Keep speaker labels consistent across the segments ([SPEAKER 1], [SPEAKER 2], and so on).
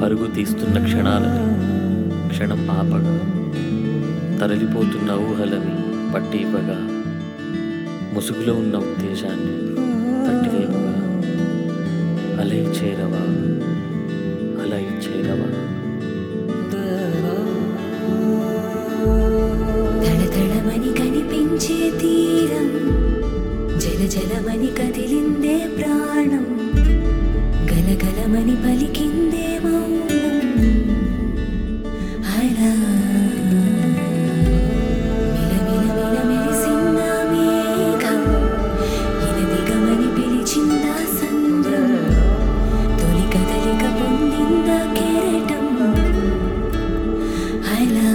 [SPEAKER 1] పరుగు తీస్తున్న క్షణాలని క్షణం ఆపగా తరలిపోతున్న ఊహలని పట్టివ్వగా ముసుగులో ఉన్న ఉద్దేశాన్ని తట్టివేయగా అలై చేరవా అలై చేరవా
[SPEAKER 2] తడతడమని కనిపించే తీరం జల జలమని కదిలిందే ప్రాణం గలగలమని పలికిందే మౌనం అలా మిలమిల మిల మెరిసిన మేఘం ఇనదిగమని పిలిచిందా సంద్రం తొలి కదలిక పొందిందా కెరటం అలా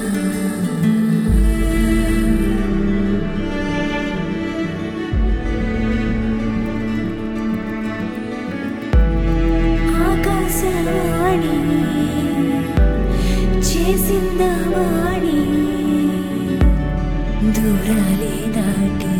[SPEAKER 2] ఆకాశవాణి చేసిందా వాణి దూరాలే దాటి